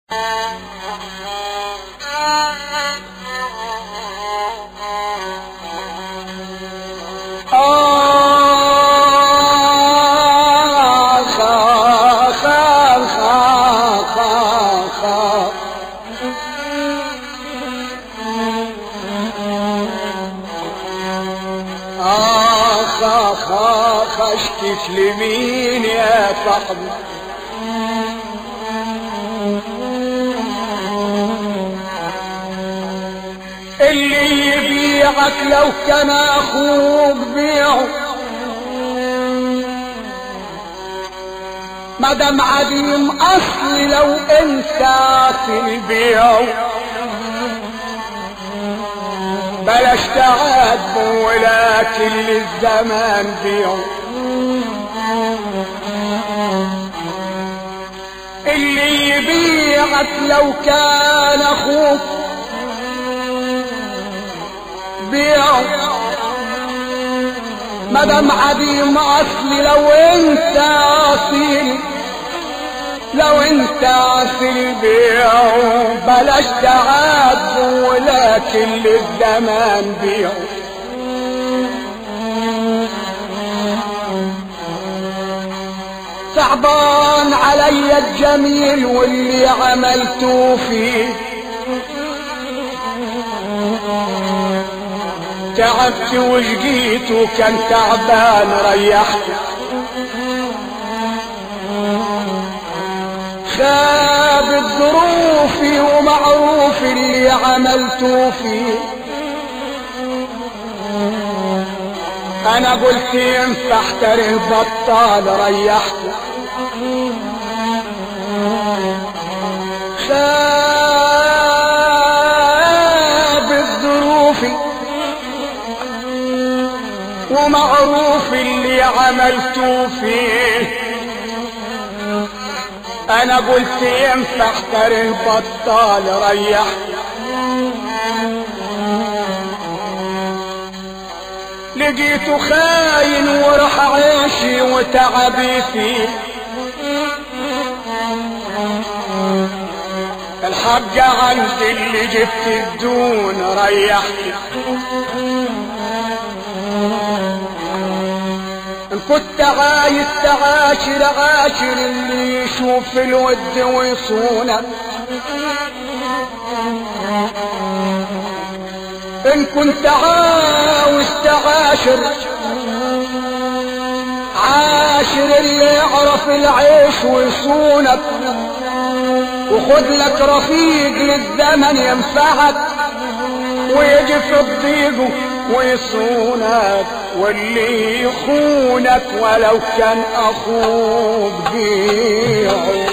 آه خا خا خا خا خا آخ آخ آخ اشكيك لمين يا صاحبي اللي يبيعك لو كان اخوك بيعه مدام عديم اصلي لو انت تبيعه بلاش تعاتبه ولكن للزمان بيعه اللي يبيعك لو كان اخوك بيعه مدام عديم اصلي لو انت اصيل لو انت اصيل بيعه بلاش تعاتبه ولكن للزمان بيعه صعبان علي الجميل واللي عملته فيه تعبت وشقيت وكان تعبان ريحت خابت ظروفي ومعروف اللي عملته فيه انا قلت ينفع احتره بطال ريحته خابت ظروفي ومعروف اللي عملته فيه انا قلت ينفع احتره بطال ريح لقيته خاين وراح عيشي وتعبي فيه الحق عندي اللي جبت الدون ريحت ان كنت عايز تعاشر عاشر اللي يشوف الود ويصونك ان كنت عاوز تعاشر عاشر اللي يعرف العيش ويصونك وخد لك رفيق للزمن ينفعك ويجي في الضيق ويصونك واللي يخونك ولو كان اخوك بيعه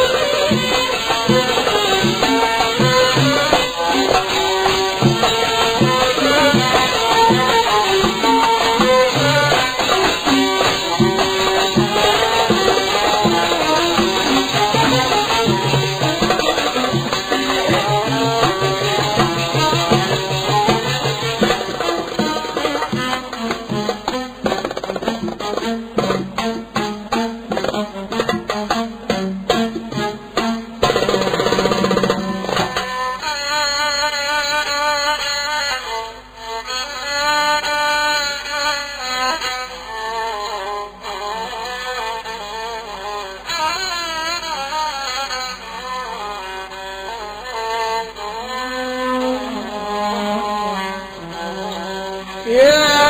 يا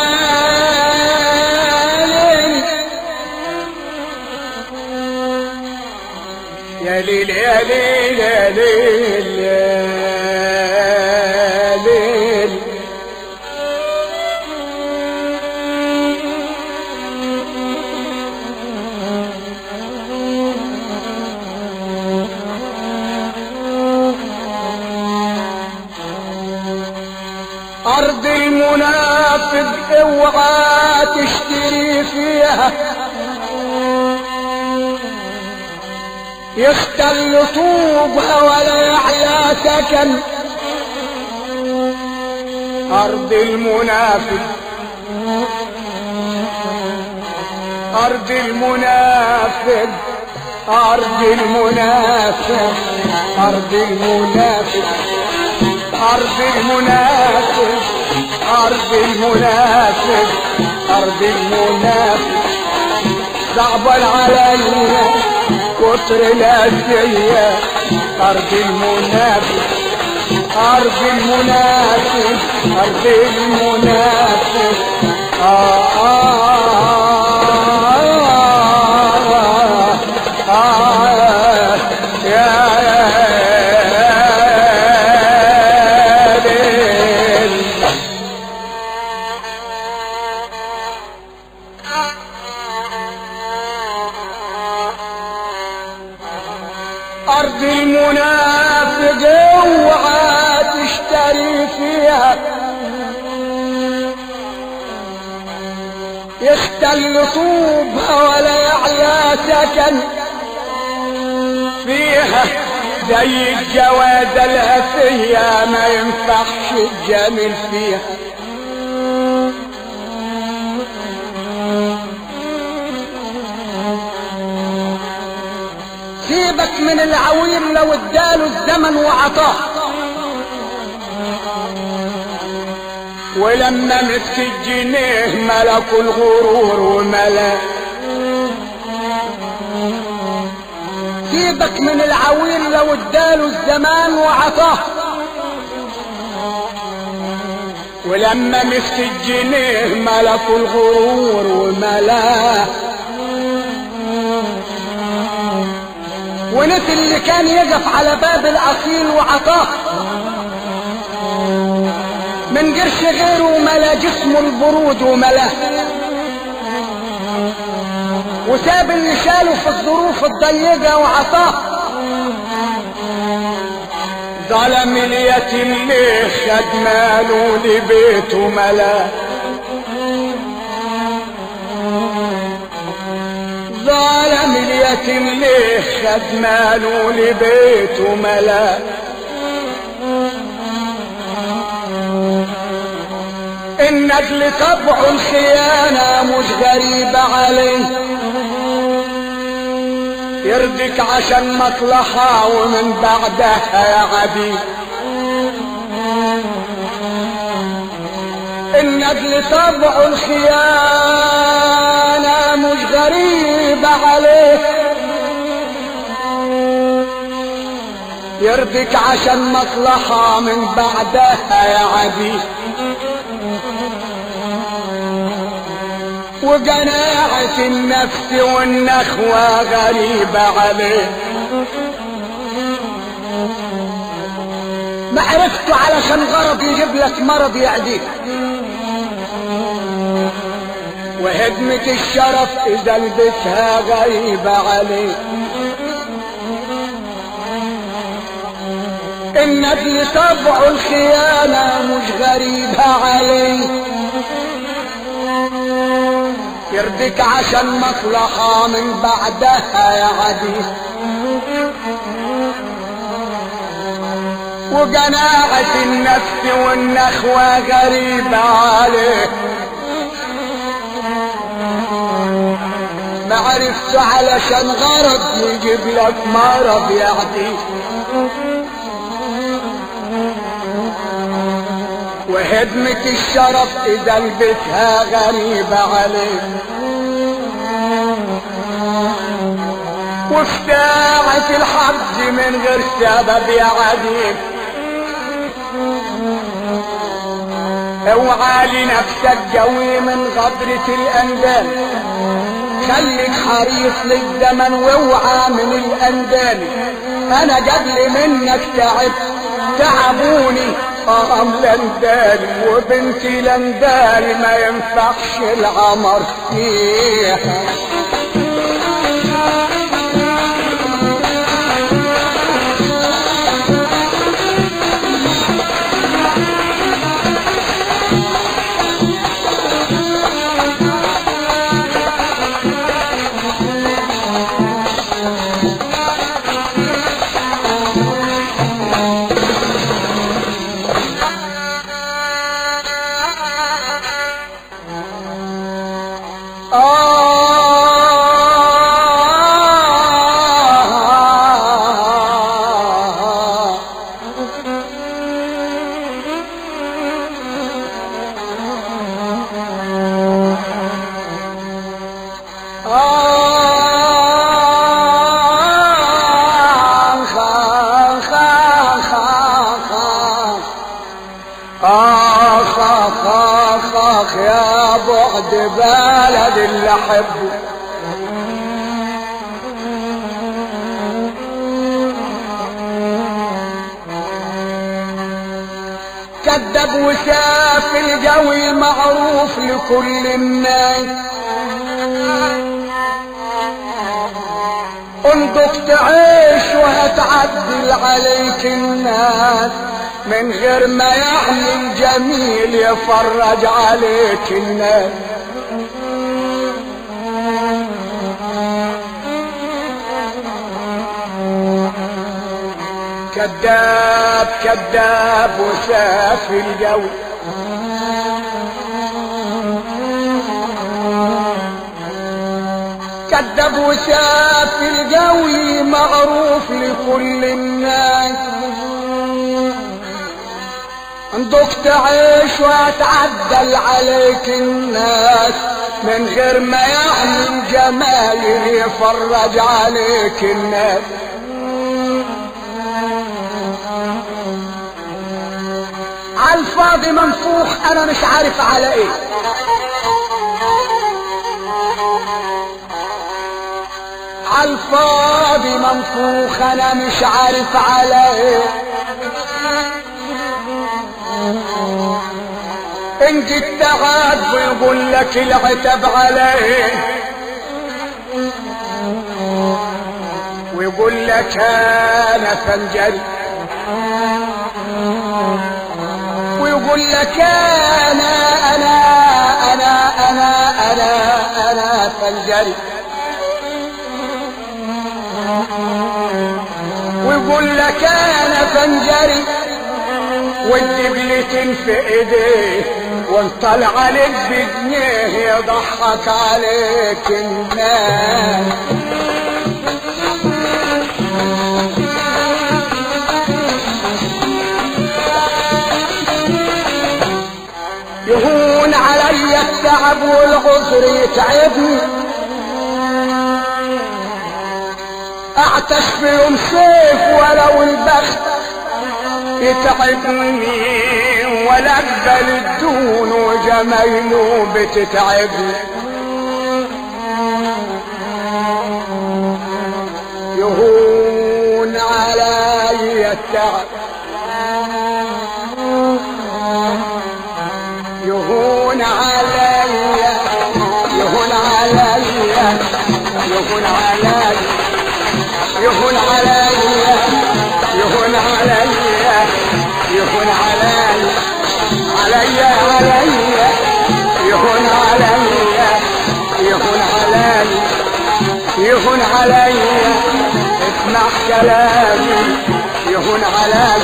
ليل يا ليل يا ليل يا ليل يا ليل أرض المنافق اوعى تشتري فيها يختل طوبها ولا يحيا سكن أرض المنافق أرض المنافق أرض المنافق أرض المنافق أرض المنافق أرض المنافق أرض المنافق صعبا عليا كتر الأسية أرض المنافق أرض المنافق أرض المنافق آه آه آه آه يا ليل أرض المنافق اوعى تشتري فيها يختل طوبها ولا يعلى سكن فيها زي الجواد الهفية ما ينفعش الجميل فيها سيبك من العويل لو اداله الزمن وعطاه ولما مسك الجنيه ملك الغرور وملا سيبك من العويل لو اداله الزمان وعطاه ولما مسك الجنيه ملك الغرور وملاه ونسي اللي كان يقف على باب الاصيل وعطاه من قرش غيره ملا جسمه البرود وملاه وساب اللي شاله في الظروف الضيقة وعطاه ظلم اليتيم ليه خد ماله لبيته ملاه ظالم اليتيم ليه خد ماله لبيته ملا النجل طبع الخيانة مش غريبة عليه يرضيك عشان مصلحة ومن بعدها يا عبيد النجل طبع الخيانة مش غريبة عليه يرضيك عشان مصلحة من بعدها يا عبيد وقناعة النفس والنخوة غريبة عليه معرفته علشان غرض يجيب لك مرض يعديك وهدمة الشرف إذا لبسها غريبة عليه النبي طبع الخيانة مش غريبة عليه يرضيك عشان مصلحة من بعدها يا عدي وقناعة النفس والنخوة غريبة عليه معرفته علشان غرض يجيب لك مرض يعدي وهدمة الشرف إذا لبسها غريبة عليه وفتاعة الحبس من غير سبب يا عديد اوعى لنفسك جوي من غدرة الأندال خليك حريص للزمن واوعى من الأندال أنا قبل منك تعبت تعبوني أغم لندال وبنتي لندال ما ينفعش العمر فيها اخ يا بعد بلد اللي احبه كذب وشاف الجوي معروف لكل الناس انضف تعيش وهتعدل عليك الناس من غير ما يعمل جميل يفرج عليك الناس كذاب كذاب وشاف الجو كذب وشاف الجوي معروف لكل الناس عندك تعيش وتعدل عليك الناس من غير ما يعمل جمايل يفرج عليك الناس عالفاضي منفوخ انا مش عارف على ايه عالفاضي منفوخ انا مش عارف على ايه ان جيت تعاد ويقول لك العتب عليه ويقول لك انا فنجري ويقول لك انا انا انا انا انا انا فنجري ويقول لك انا فنجري والدبلتين في ايديه وانطلع عليك بجنيه يضحك عليك الناس يهون علي التعب والعذر يتعبني اعتش في يوم سيف ولو البخت يتعبني ولا اقبل الدون وجمايله بتتعبني يهون علي التعب يهون علي يهون علي يهون علي يهون علي يهون علي يهون علي علي علي يهون علي يهون علي يهون علي اسمع كلامي يهون علي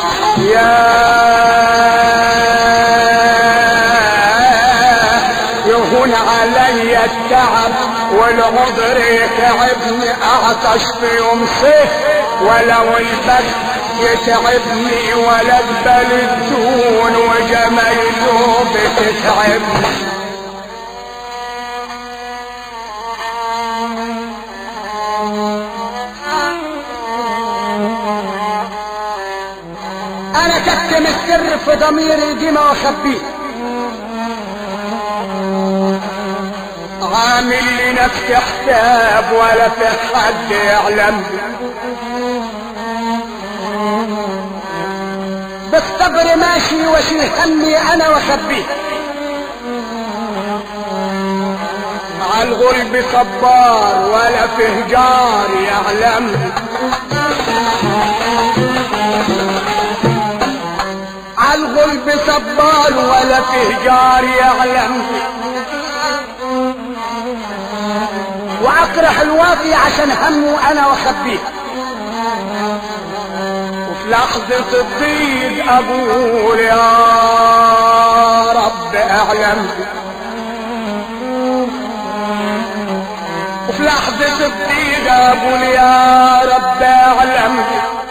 يا يهون علي التعب والعذر يتعبني اعطش في يوم صيف ولو البرد يتعبني ولا اقبل الدون وجمايله بتتعبني انا كتم السر في ضميري دي ما واخبيه عامل لنفسي حساب ولا في حد يعلم بالصبر ماشي وشيل همي انا واخبيه عالغلب صبار ولا فيه جار يعلم عالغلب صبار ولا فيه جار يعلم واقرح الواطي عشان همه انا واخبيه وفي لحظة الضيق اقول يا رب اعلم وفي لحظة الضيق اقول يا رب اعلم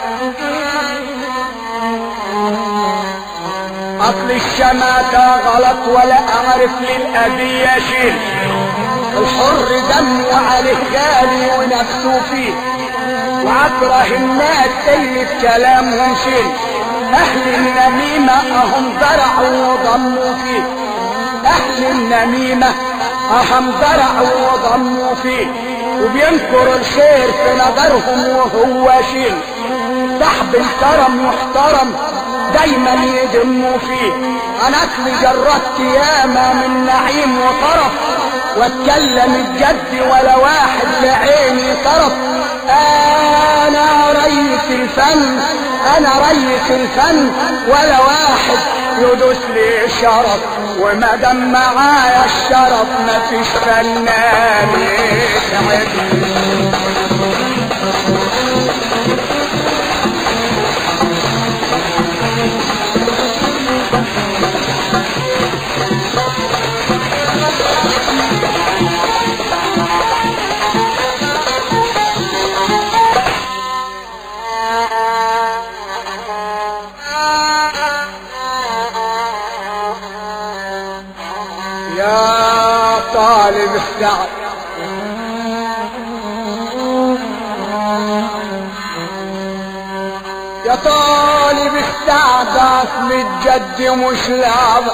اصل الشماتة غلط ولا اعرف للأذية شيء الحر دم وعليه غالي ونفسه فيه وعكره الناس اللي في كلامهم شيء اهل النميمة اهم زرعوا وضموا فيه اهل النميمة اهم زرع وضموا فيه وبينكر الخير في نظرهم وهو شيء صاحب الكرم محترم دايما يدموا فيه انا اصلي جربت ياما من نعيم وطرف واتكلم الجد ولا واحد لعيني طرف انا ريس الفن انا ريس الفن ولا واحد يدوس لي شرف وما دام معايا الشرف مفيش فنان يسعدني يا طالب السعد يا طالب السعد اصل الجد مش لعبة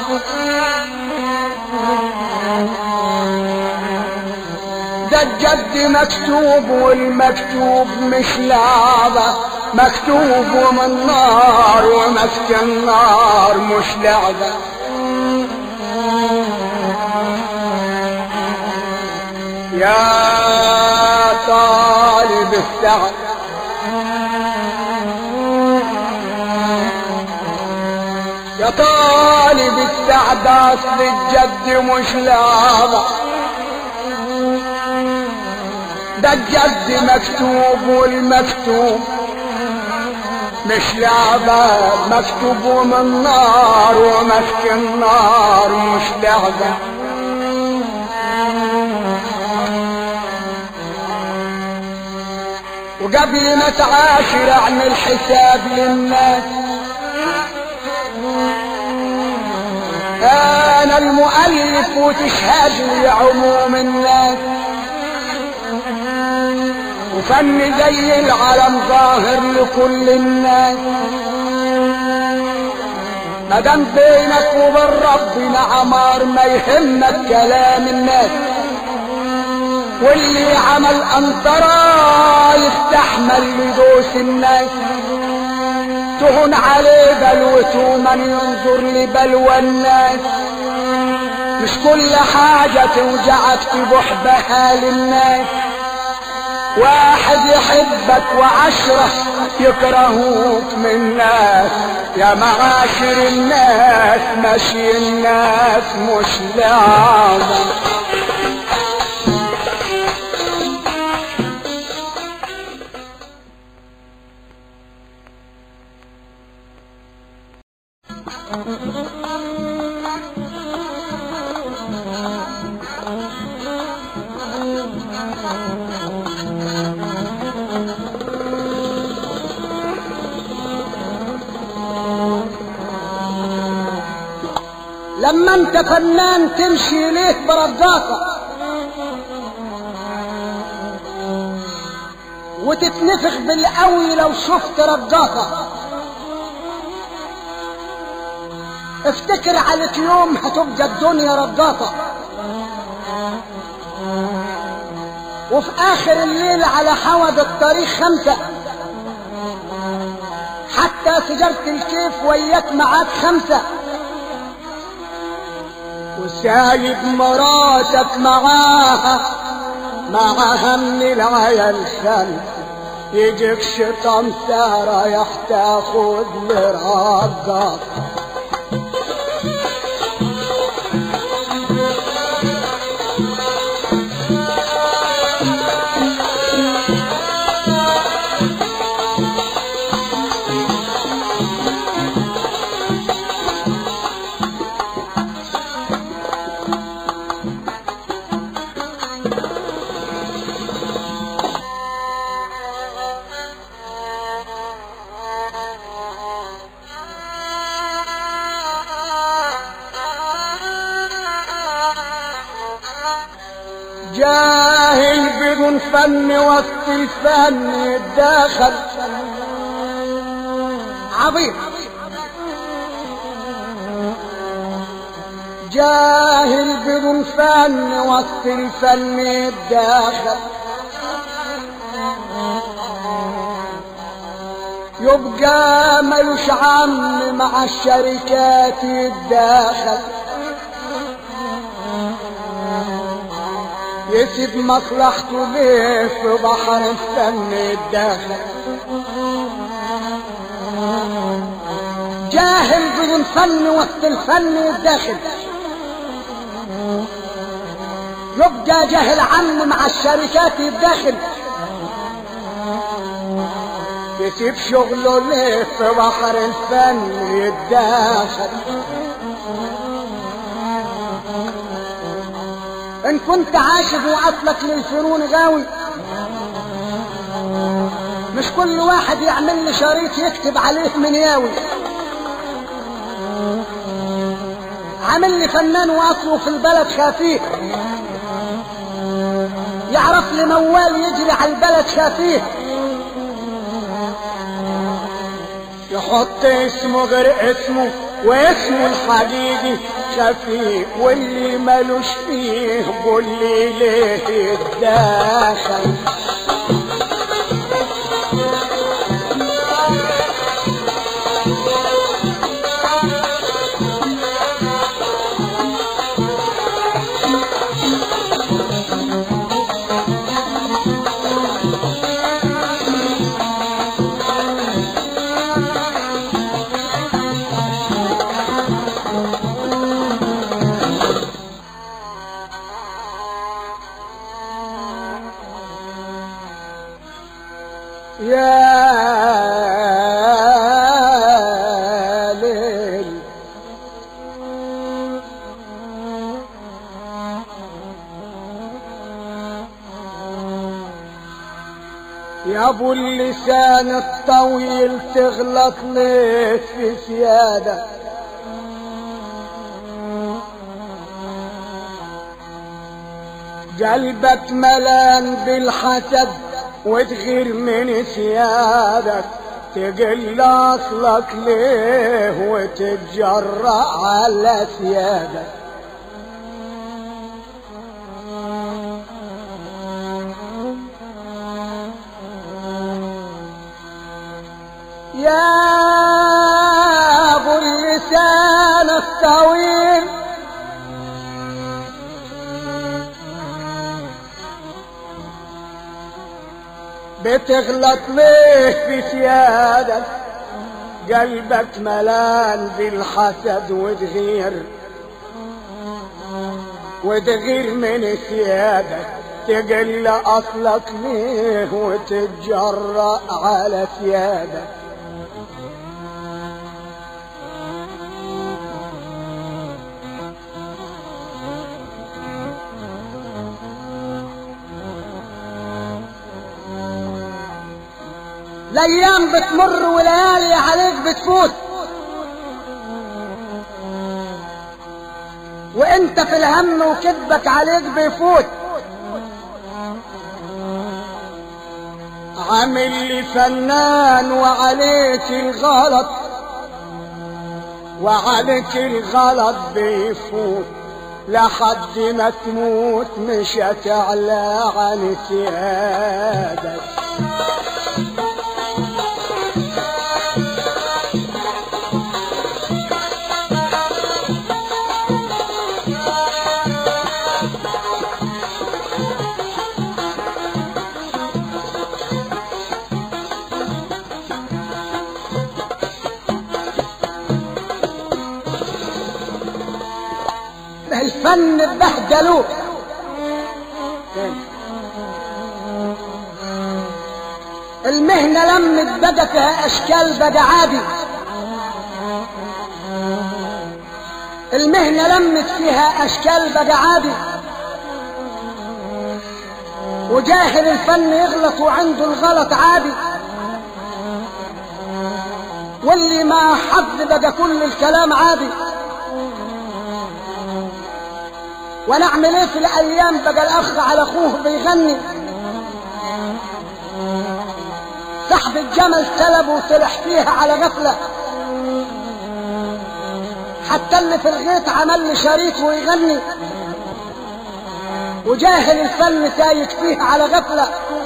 ده الجد مكتوب والمكتوب مش لعبة مكتوب ومن نار ومسك النار مش لعبة يا طالب السعد يا طالب السعد اصل الجد مش لعبة ده الجد مكتوب والمكتوب مش لعبة مكتوب ومن نار ومسك النار مش لعبة وقبل ما تعاشر اعمل حساب للناس انا المؤلف وتشهد لي عموم الناس وفن زي العلم ظاهر لكل الناس مدام بينك وبين ربنا عمار ما يهمك كلام الناس واللي عمل انطرا يستحمل يدوس الناس تهون عليه بلوته من ينظر لبلوى الناس مش كل حاجة توجعك تبح بها للناس واحد يحبك وعشرة يكرهوك من الناس يا معاشر الناس ماشي الناس مش لعبة لما انت فنان تمشي ليه برجاقة وتتنفخ بالقوي لو شفت رجاقة افتكر عليك يوم هتبقى الدنيا رجاقة وفي اخر الليل على حوض الطريق خمسة حتى سجارة الكيف وياك معاك خمسة وسايب مراتك معاها معاها من العيال خمسة يجيك شيطان رايح تاخد لرقك جاهل بدون فن وسط الفن يتداخل عبيط جاهل بدون فن وسط الفن الداخل يبقى ملوش عم مع الشركات الداخل يسيب مصلحته ليه في بحر الفن الداخل جاهل بدون فن وسط الفن الداخل يبقى جاهل عم مع الشركات الداخل يسيب شغله ليه في بحر الفن الداخل ان كنت عاشق واصلك للفنون غاوي مش كل واحد يعمل لي شريط يكتب عليه منياوي عامل لي فنان واصله في البلد خفيف يعرف لي موال يجري على البلد خفيف يحط اسمه غير اسمه واسمه الحقيقي خفيف واللي ملوش فيه قول لي ليه الداخل يا ليل يا ابو اللسان الطويل تغلط ليه في سيادة قلبك ملان بالحسد وتغير من سيادك تقل اصلك ليه وتتجرأ على سيادك يا ابو اللسان الطويل بتغلط ليه في سيادك قلبك ملان بالحسد وتغير وتغير من سيادك تقل اصلك ليه وتتجرأ على سيادك الايام بتمر وليالي عليك بتفوت وانت في الهم وكذبك عليك بيفوت عامل لي فنان وعليك الغلط وعليك الغلط بيفوت لحد ما تموت مش هتعلى عن سيادك الفن بهدلوه المهنة لمت بقى فيها أشكال بقى عادي المهنة لمت فيها أشكال بقى عادي وجاهل الفن يغلط وعنده الغلط عادي واللي ما حد بقى كل الكلام عادي وانا اعمل ايه في الايام بقى الاخ على اخوه بيغني سحب الجمل سلبه وطلع فيها على غفلة حتى اللي في الغيط عمل لي شريط ويغني وجاهل الفن سايك فيه على غفلة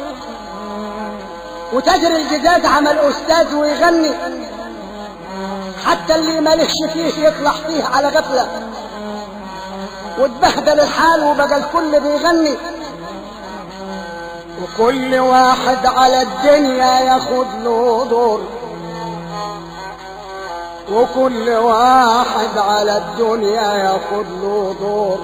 وتجري الجداد عمل أستاذ ويغني حتى اللي مالهش فيه يطلع فيه على غفلة واتبهدل الحال وبقى الكل بيغني وكل واحد على الدنيا ياخد له دور وكل واحد على الدنيا ياخد له دور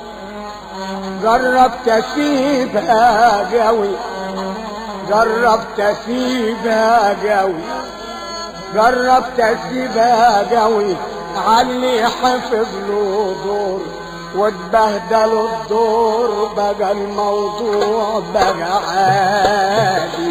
جربت اسيبها قوي جربت اسيبها قوي جربت اسيبها قوي علي حفظ له دور واتبهدلوا الدور بقى الموضوع بقى عادي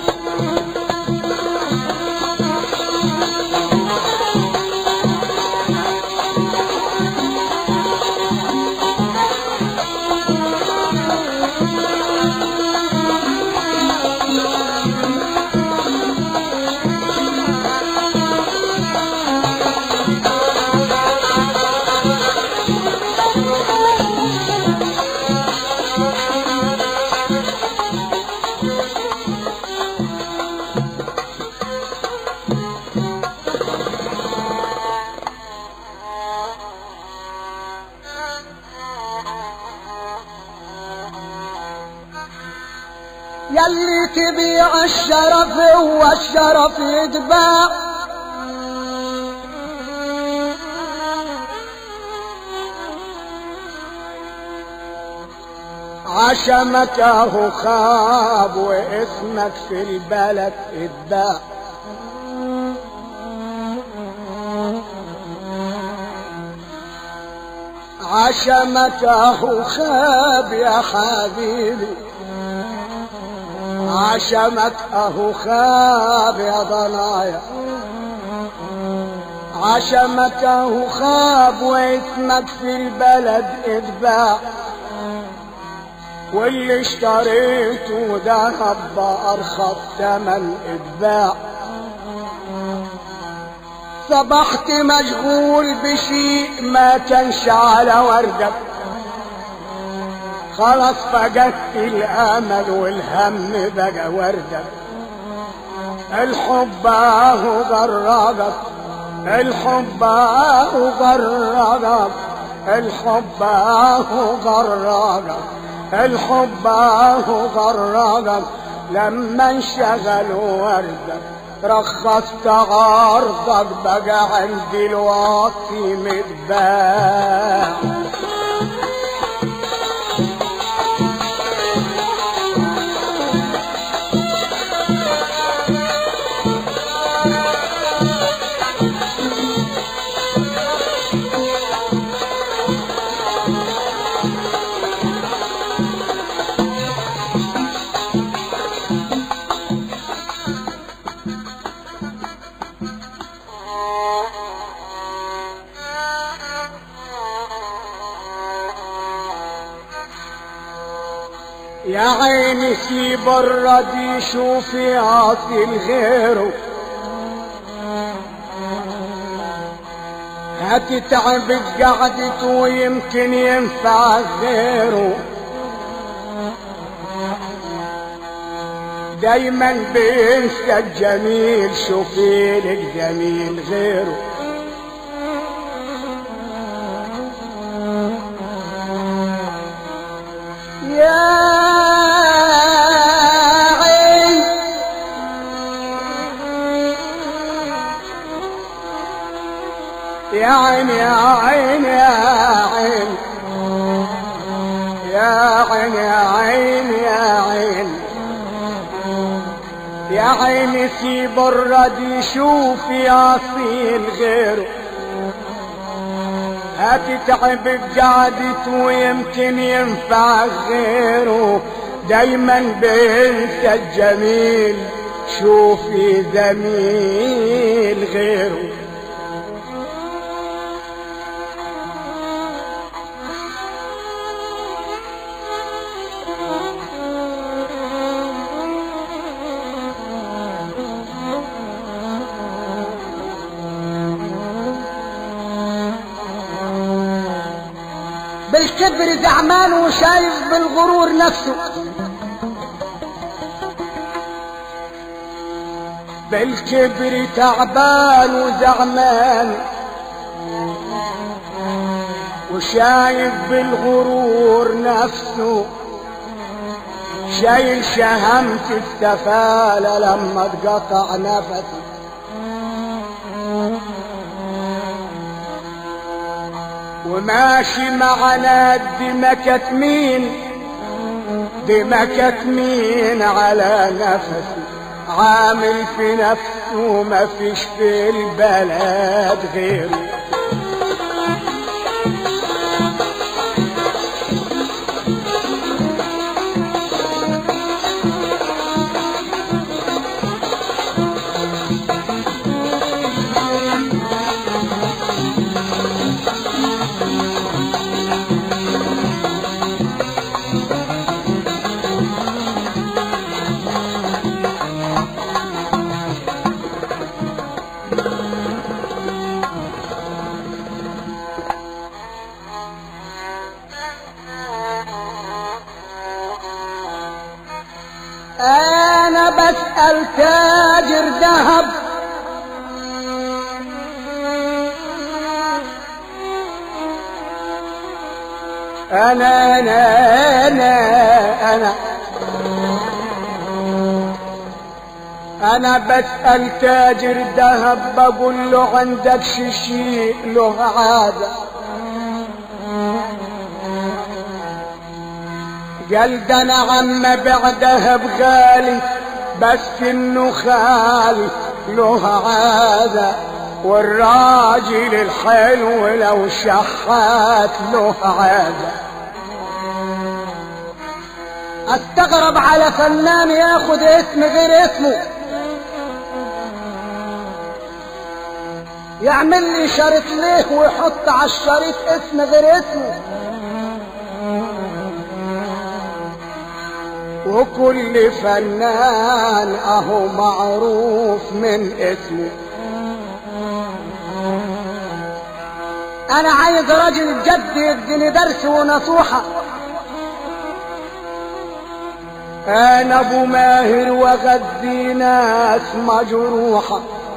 يلي تبيع الشرف هو الشرف يتباع عشمك اهو خاب واسمك في البلد اتباع عشمك اهو خاب يا حبيبي عشمك اهو خاب يا ضنايا عشمك اهو خاب واسمك في البلد اتباع واللي اشتريته ذهب بأرخص ثمن اتباع صبحت مشغول بشيء ما كانش على وردك خلاص فقدت الامل والهم بقى وردك الحب اهو غرقك الحب اهو غرقك الحب اهو غرقك الحب اهو غرقك لما انشغلوا وردك رخصت عرضك بقى عندي الواطي متباع يا عيني سيب الردي شوفي عاطي غيره هتتعب قعدته ويمكن ينفع غيره دايما بينسى الجميل شوفي لك جميل غيره يا عين يا عين يا عين يا عين يا عين يا عين يا عين يا عين سيب الردي شوفي اصيل غيره هتتعب بقعدته ويمكن ينفع غيره دايما بينسى الجميل شوفي زميل غيره بالكبر زعمان وشايف بالغرور نفسه بالكبر تعبان وزعمان وشايف بالغرور نفسه شايل شهمة السفالة لما اتقطع نفسه وماشي معنا دي مكتمين دي مكتمين على نفسه عامل في نفسه ما فيش في البلد غيره انا بسأل تاجر ذهب انا انا انا انا انا بسأل تاجر ذهب بقول له عندك شي شيء له عاده قال ده انا عم بعدها بغالي بس انه خالي له عادة والراجل الحلو لو شحات له عادة استغرب على فنان ياخد اسم غير اسمه يعمل لي شريط ليه ويحط على الشريط اسم غير اسمه وكل فنان اهو معروف من اسمه انا عايز راجل جد يديني درس ونصوحة انا ابو ماهر وغدي ناس مجروحة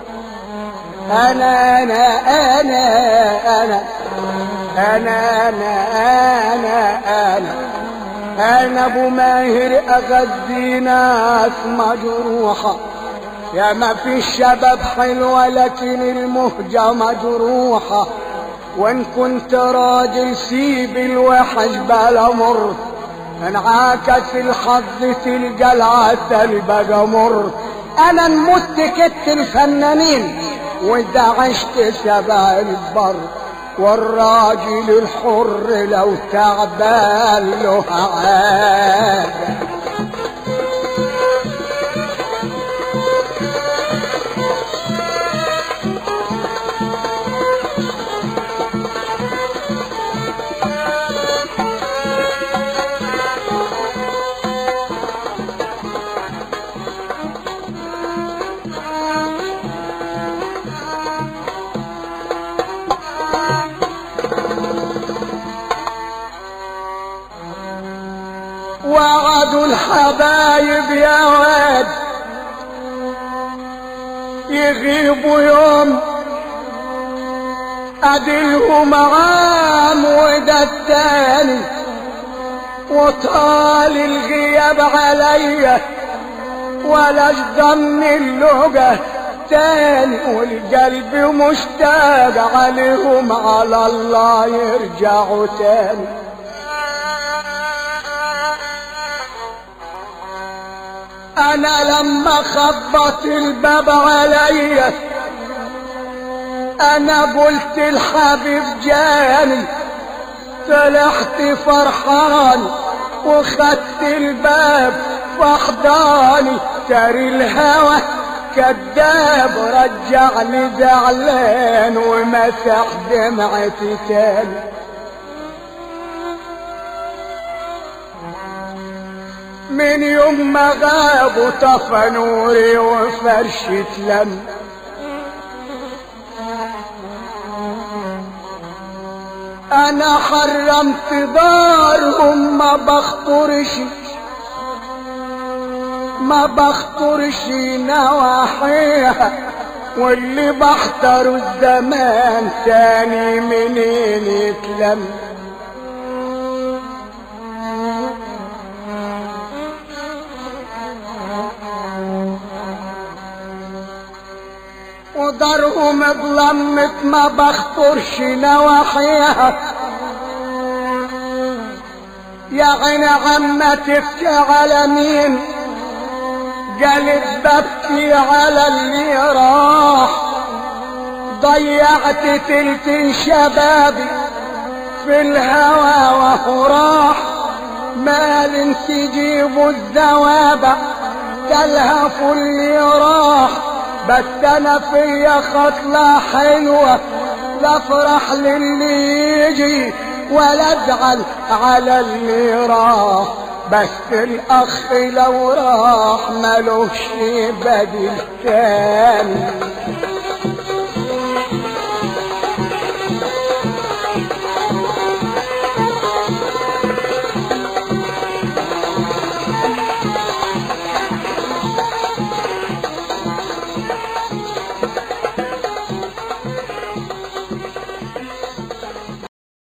انا انا انا انا انا انا انا انا انا ابو ماهر اغذي ناس مجروحة يا ما في الشباب حلوة لكن المهجة مجروحة وان كنت راجل سيب الوحش بلا مر انعاكس الحظ تلقى العسل بقى مر انا نمت كت الفنانين واذا عشت سبع البر والراجل الحر لو تعبان له عاد وعدوا الحبايب يا واد يغيبوا يوم ادلهم عام وده التاني وطال الغياب عليا ولا ضمن اللغة تاني والقلب مشتاق عليهم على الله يرجعوا تاني انا لما خبط الباب عليا انا قلت الحبيب جاني طلعت فرحان وخدت الباب فحضاني تري الهوى كذاب رجعني زعلان ومسح دمعتي تاني من يوم ما غابوا طفى نوري وفرشة لم انا حرمت دارهم ما بخطرش ما بخطرش نواحيها واللي بحتر الزمان تاني منين يتلم ودارهم اتلمت ما بخطرش نواحيها يا عين عما تبكي على مين قالت ببكي على اللي راح ضيعت تلت شبابي في الهوى وهو راح مال تجيبوا الذوابع تلهف اللي راح بس انا فيا خطلة حلوة لا افرح للي يجي ولا ازعل على اللي راح بس الاخ لو راح ملوش بديل تاني